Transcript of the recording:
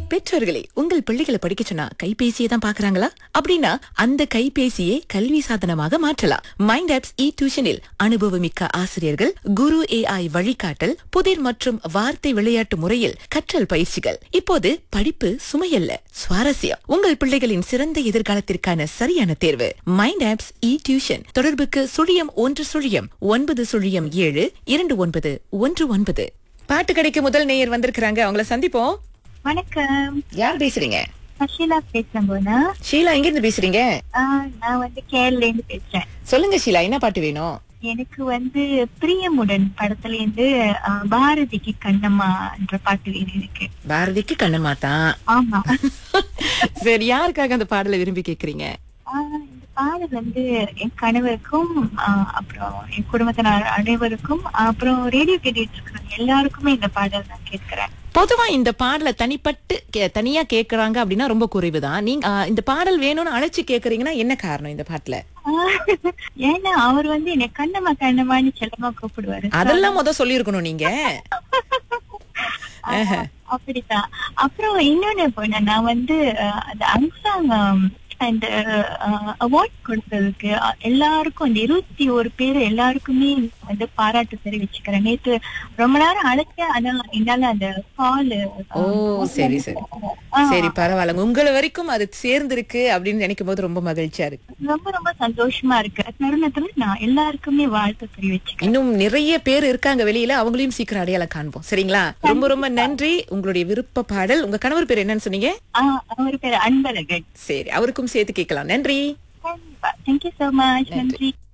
பெற்றோர்களே உங்கள் பிள்ளைகளை படிக்க சொன்னா கைபேசியை தான் பாக்குறாங்களா அப்படின்னா அந்த கைபேசியை கல்வி சாதனமாக மாற்றலாம் மைண்ட் ஆப்ஸ் இ டியூஷனில் அனுபவமிக்க ஆசிரியர்கள் குரு ஏஐ வழிகாட்டல் புதிர் மற்றும் வார்த்தை விளையாட்டு முறையில் கற்றல் பயிற்சிகள் இப்போது படிப்பு சுமையல்ல சுவாரஸ்யம் உங்கள் பிள்ளைகளின் சிறந்த எதிர்காலத்திற்கான சரியான தேர்வு மைண்ட் ஆப்ஸ் இ டியூஷன் தொடர்புக்கு சுழியம் ஒன்று சுழியம் ஒன்பது சுழியம் ஏழு இரண்டு ஒன்பது ஒன்று ஒன்பது பாட்டு கடைக்கு முதல் நேயர் வந்திருக்கிறாங்க அவங்கள சந்திப்போம் வணக்கம் யார் பேசுறீங்க சஷிலா பேசுறேன் போனா ஷீலா எங்க இருந்து பேசுறீங்க நான் வந்து கேரள இருந்து பேசுறேன் சொல்லுங்க ஷீலா என்ன பாட்டு வேணும் எனக்கு வந்து பிரியமுடன் படத்துல இருந்து ஆ, பாரதிக்கு கண்ணம்மான்ற பாட்டு வேணும் எனக்கு பாரதிக்கு கண்ணம்மா தான் ஆமா சரி யாருக்காக அந்த பாடலை விரும்பி கேக்குறீங்க ஆ, இந்த பாடல் வந்து என் கணவருக்கும் ஆ, அப்புறம் என் குடும்பத்தினர் அனைவருக்கும் அப்புறம் ரேடியோ கேட்டுட்டு இருக்கிறவங்க எல்லாருக்குமே இந்த பாடல் நான் கேட்கிறேன் பொதுவா இந்த பாடலை தனிப்பட்டு கே- தனியா கேக்குறாங்க அப்படின்னா ரொம்ப குறைவுதான் நீங்க ஆ, இந்த பாடல் வேணும்னு அழைச்சு கேக்குறீங்கன்னா என்ன காரணம் இந்த பாட்டுல ஆ, ஏன்னா அவர் வந்து என்னை கண்ணம்மா கண்ணம்மான்னு செல்லமா கூப்பிடுவாரு அதெல்லாம் முத சொல்லியிருக்கணும் நீங்க ஆமா, அப்படிதான் அப்புறம் இன்னொன்னு போனா நான் வந்து அஹ், அந்த அன்சாங் அந்த அவார்ட் கொடுத்ததுக்கு அஹ், எல்லாருக்கும் அந்த இருபத்தி ஒரு பேர் எல்லாருக்குமே வந்து பாராட்டு தெரிவிச்சுக்கிறேன் நேத்து ரொம்ப நேரம் அழைச்சேன் ஆனா என்னால அந்த கால் ஓ சரி சரி சரி பரவாயில்ல உங்களை வரைக்கும் அது சேர்ந்திருக்கு அப்படின்னு நினைக்கும் போது ரொம்ப மகிழ்ச்சியா இருக்கு ரொம்ப ரொம்ப சந்தோஷமா இருக்கு தருணத்துல நான் எல்லாருக்குமே வாழ்த்து தெரிவிச்சுக்கிறேன் இன்னும் நிறைய பேர் இருக்காங்க வெளியில அவங்களையும் சீக்கிரம் அடையாளம் காண்போம் சரிங்களா ரொம்ப ரொம்ப நன்றி உங்களுடைய விருப்ப பாடல் உங்க கணவர் பேர் என்னன்னு சொன்னீங்க ஆஹ் அவர் பேர் அன்பழகன் சரி அவருக்கும் சேர்த்து கேட்கலாம் நன்றி கண்டிப்பா தேங்க்யூ சோ மச் நன்றி